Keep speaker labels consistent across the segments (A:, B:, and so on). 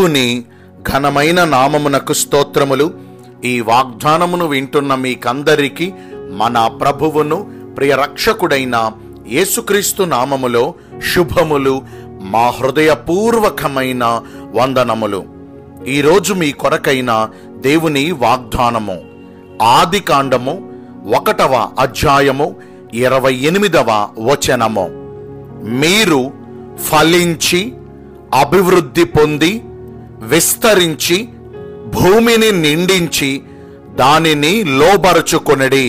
A: దేవుని ఘనమైన నామమునకు స్తోత్రములు ఈ వాగ్దానమును వింటున్న మీకందరికీ మన ప్రభువును ప్రియ రక్షకుడైన యేసుక్రీస్తు నామములో శుభములు మా హృదయపూర్వకమైన వందనములు ఈరోజు మీ కొరకైన దేవుని వాగ్దానము ఆది కాండము ఒకటవ అధ్యాయము ఇరవై ఎనిమిదవ వచనము మీరు ఫలించి అభివృద్ధి పొంది విస్తరించి భూమిని నిండించి దానిని లోబరుచుకొనడి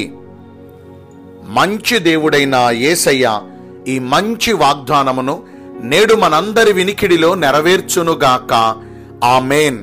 A: మంచి దేవుడైన యేసయ్య ఈ మంచి వాగ్దానమును నేడు మనందరి వినికిడిలో నెరవేర్చునుగాక ఆమేన్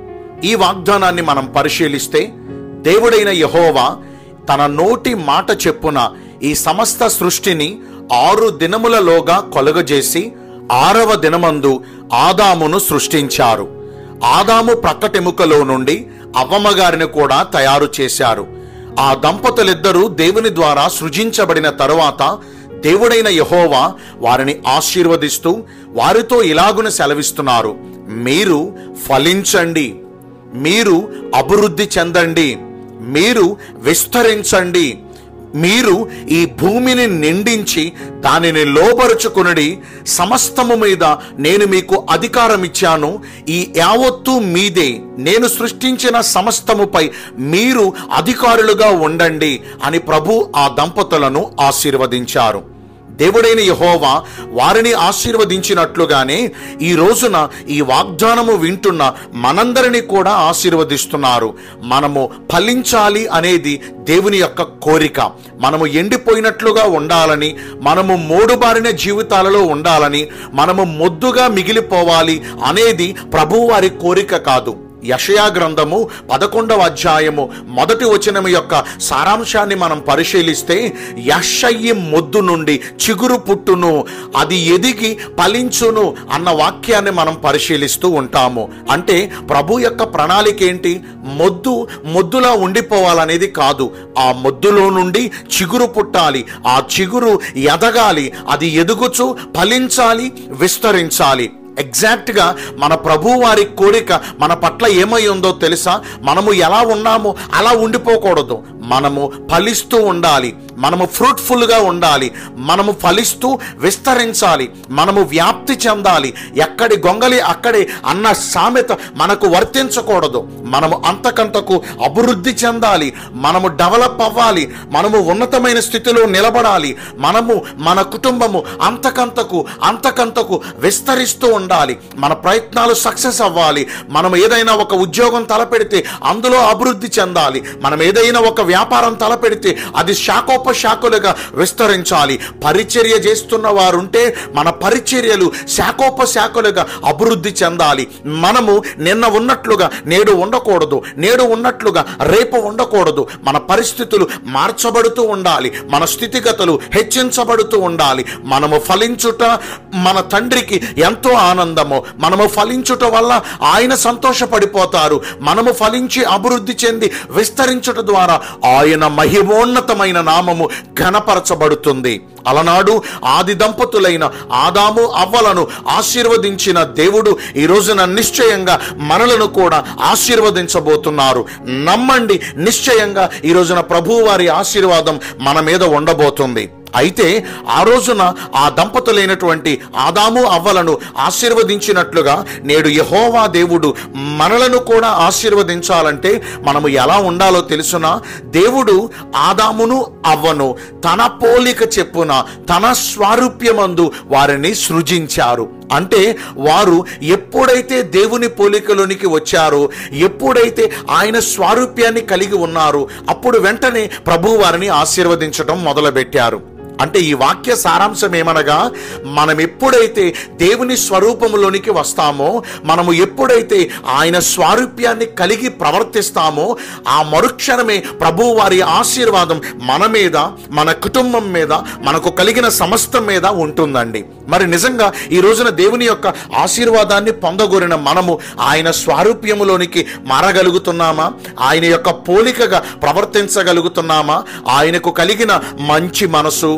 A: ఈ వాగ్దానాన్ని మనం పరిశీలిస్తే దేవుడైన యహోవా తన నోటి మాట చెప్పున ఈ సమస్త సృష్టిని ఆరు దినములలోగా కొలగజేసి ఆరవ దినమందు ఆదామును సృష్టించారు ఆదాము ప్రక్కటెముకలో నుండి అవ్వమ్మగారిని కూడా తయారు చేశారు ఆ దంపతులిద్దరూ దేవుని ద్వారా సృజించబడిన తరువాత దేవుడైన యహోవా వారిని ఆశీర్వదిస్తూ వారితో ఇలాగున సెలవిస్తున్నారు మీరు ఫలించండి మీరు అభివృద్ధి చెందండి మీరు విస్తరించండి మీరు ఈ భూమిని నిండించి దానిని లోపరుచుకునడి సమస్తము మీద నేను మీకు అధికారం ఇచ్చాను ఈ యావత్తు మీదే నేను సృష్టించిన సమస్తముపై మీరు అధికారులుగా ఉండండి అని ప్రభు ఆ దంపతులను ఆశీర్వదించారు దేవుడైన యహోవా వారిని ఆశీర్వదించినట్లుగానే ఈ రోజున ఈ వాగ్దానము వింటున్న మనందరినీ కూడా ఆశీర్వదిస్తున్నారు మనము ఫలించాలి అనేది దేవుని యొక్క కోరిక మనము ఎండిపోయినట్లుగా ఉండాలని మనము మోడుబారిన జీవితాలలో ఉండాలని మనము మొద్దుగా మిగిలిపోవాలి అనేది ప్రభువు వారి కోరిక కాదు యషయా గ్రంథము పదకొండవ అధ్యాయము మొదటి వచనము యొక్క సారాంశాన్ని మనం పరిశీలిస్తే యషయ్యి మొద్దు నుండి చిగురు పుట్టును అది ఎదిగి ఫలించును అన్న వాక్యాన్ని మనం పరిశీలిస్తూ ఉంటాము అంటే ప్రభు యొక్క ప్రణాళిక ఏంటి మొద్దు మొద్దులా ఉండిపోవాలనేది కాదు ఆ మొద్దులో నుండి చిగురు పుట్టాలి ఆ చిగురు ఎదగాలి అది ఎదుగుచు ఫలించాలి విస్తరించాలి ఎగ్జాక్ట్ గా మన ప్రభు వారి కోరిక మన పట్ల ఏమై ఉందో తెలుసా మనము ఎలా ఉన్నామో అలా ఉండిపోకూడదు మనము ఫలిస్తూ ఉండాలి మనము ఫ్రూట్ఫుల్ గా ఉండాలి మనము ఫలిస్తూ విస్తరించాలి మనము వ్యాప్తి చెందాలి ఎక్కడి గొంగలి అక్కడే అన్న సామెత మనకు వర్తించకూడదు మనము అంతకంతకు అభివృద్ధి చెందాలి మనము డెవలప్ అవ్వాలి మనము ఉన్నతమైన స్థితిలో నిలబడాలి మనము మన కుటుంబము అంతకంతకు అంతకంతకు విస్తరిస్తూ ఉండాలి మన ప్రయత్నాలు సక్సెస్ అవ్వాలి మనం ఏదైనా ఒక ఉద్యోగం తలపెడితే అందులో అభివృద్ధి చెందాలి మనం ఏదైనా ఒక వ్యాపారం తలపెడితే అది శాఖోపశాఖలుగా విస్తరించాలి పరిచర్య చేస్తున్న వారుంటే మన పరిచర్యలు శాఖోపశాఖలుగా అభివృద్ధి చెందాలి మనము నిన్న ఉన్నట్లుగా నేడు ఉండకూడదు నేడు ఉన్నట్లుగా రేపు ఉండకూడదు మన పరిస్థితులు మార్చబడుతూ ఉండాలి మన స్థితిగతులు హెచ్చించబడుతూ ఉండాలి మనము ఫలించుట మన తండ్రికి ఎంతో ఆనందము మనము ఫలించుట వల్ల ఆయన సంతోషపడిపోతారు మనము ఫలించి అభివృద్ధి చెంది విస్తరించుట ద్వారా ఆయన మహిమోన్నతమైన నామము ఘనపరచబడుతుంది అలనాడు ఆది దంపతులైన ఆదాము అవ్వలను ఆశీర్వదించిన దేవుడు ఈ రోజున నిశ్చయంగా మనలను కూడా ఆశీర్వదించబోతున్నారు నమ్మండి నిశ్చయంగా ఈ రోజున ప్రభు వారి ఆశీర్వాదం మన మీద ఉండబోతుంది అయితే ఆ రోజున ఆ దంపతులైనటువంటి ఆదాము అవ్వలను ఆశీర్వదించినట్లుగా నేడు యహోవా దేవుడు మనలను కూడా ఆశీర్వదించాలంటే మనము ఎలా ఉండాలో తెలుసునా దేవుడు ఆదామును అవ్వను తన పోలిక చెప్పున తన స్వారూప్యమందు వారిని సృజించారు అంటే వారు ఎప్పుడైతే దేవుని పోలికలోనికి వచ్చారో ఎప్పుడైతే ఆయన స్వారూప్యాన్ని కలిగి ఉన్నారో అప్పుడు వెంటనే ప్రభు వారిని ఆశీర్వదించడం మొదలుపెట్టారు అంటే ఈ వాక్య సారాంశం ఏమనగా మనం ఎప్పుడైతే దేవుని స్వరూపంలోనికి వస్తామో మనము ఎప్పుడైతే ఆయన స్వారూప్యాన్ని కలిగి ప్రవర్తిస్తామో ఆ మరుక్షణమే ప్రభు వారి ఆశీర్వాదం మన మీద మన కుటుంబం మీద మనకు కలిగిన సమస్తం మీద ఉంటుందండి మరి నిజంగా ఈ రోజున దేవుని యొక్క ఆశీర్వాదాన్ని పొందగోరిన మనము ఆయన స్వారూప్యములోనికి మారగలుగుతున్నామా ఆయన యొక్క పోలికగా ప్రవర్తించగలుగుతున్నామా ఆయనకు కలిగిన మంచి మనసు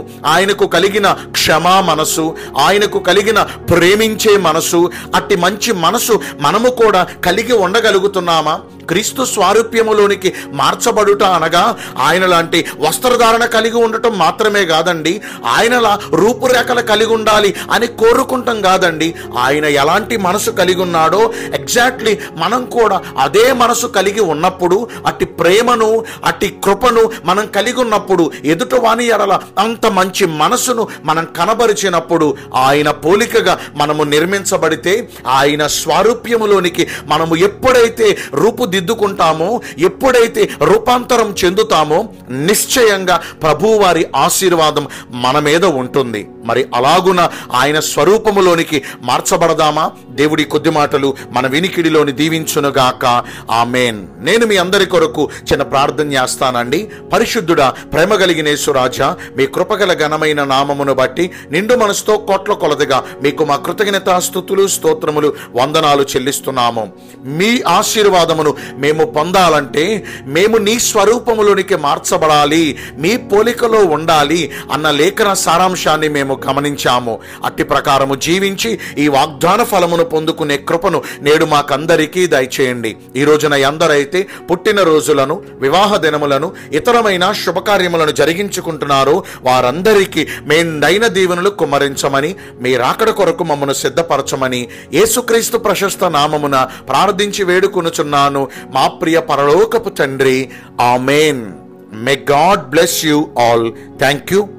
A: ఆయనకు కలిగిన క్షమా మనసు ఆయనకు కలిగిన ప్రేమించే మనసు అట్టి మంచి మనసు మనము కూడా కలిగి ఉండగలుగుతున్నామా క్రీస్తు స్వారూప్యములోనికి మార్చబడుట అనగా ఆయన లాంటి వస్త్రధారణ కలిగి ఉండటం మాత్రమే కాదండి ఆయనలా రూపురేఖలు కలిగి ఉండాలి అని కోరుకుంటాం కాదండి ఆయన ఎలాంటి మనసు కలిగి ఉన్నాడో ఎగ్జాక్ట్లీ మనం కూడా అదే మనసు కలిగి ఉన్నప్పుడు అట్టి ప్రేమను అట్టి కృపను మనం కలిగి ఉన్నప్పుడు ఎదుటి వాని ఎడల అంత మంచి మనసును మనం కనబరిచినప్పుడు ఆయన పోలికగా మనము నిర్మించబడితే ఆయన స్వారూప్యములోనికి మనము ఎప్పుడైతే రూపుదిద్దుకుంటామో ఎప్పుడైతే రూపాంతరం చెందుతామో నిశ్చయంగా ప్రభువారి ఆశీర్వాదం మన మీద ఉంటుంది మరి అలాగున ఆయన స్వరూపములోనికి మార్చబడదామా దేవుడి కొద్ది మాటలు మన వినికిడిలోని దీవించునుగాక ఆమెన్ నేను మీ అందరి కొరకు చిన్న ప్రార్థన చేస్తానండి పరిశుద్ధుడా ప్రేమ కలిగిన యేసురాజా మీ కృపగల ఘనమైన నామమును బట్టి నిండు మనసుతో కోట్ల కొలదిగా మీకు మా కృతజ్ఞత స్థుతులు స్తోత్రములు వందనాలు చెల్లిస్తున్నాము మీ ఆశీర్వాదమును మేము పొందాలంటే మేము నీ స్వరూపములోనికి మార్చబడాలి మీ పోలికలో ఉండాలి అన్న లేఖన సారాంశాన్ని మేము గమనించాము అట్టి ప్రకారము జీవించి ఈ వాగ్దాన ఫలమును పొందుకునే కృపను నేడు మాకందరికీ దయచేయండి ఈ రోజున ఎందరైతే పుట్టిన రోజులను వివాహ దినములను ఇతరమైన శుభకార్యములను జరిగించుకుంటున్నారో వారందరికీ మెండైన దీవెనలు కుమ్మరించమని మీ రాకడ కొరకు మమ్మను సిద్ధపరచమని యేసుక్రీస్తు ప్రశస్త నామమున ప్రార్థించి వేడుకొనుచున్నాను మా ప్రియ పరలోకపు తండ్రి ఆమెన్ may God bless you all thank you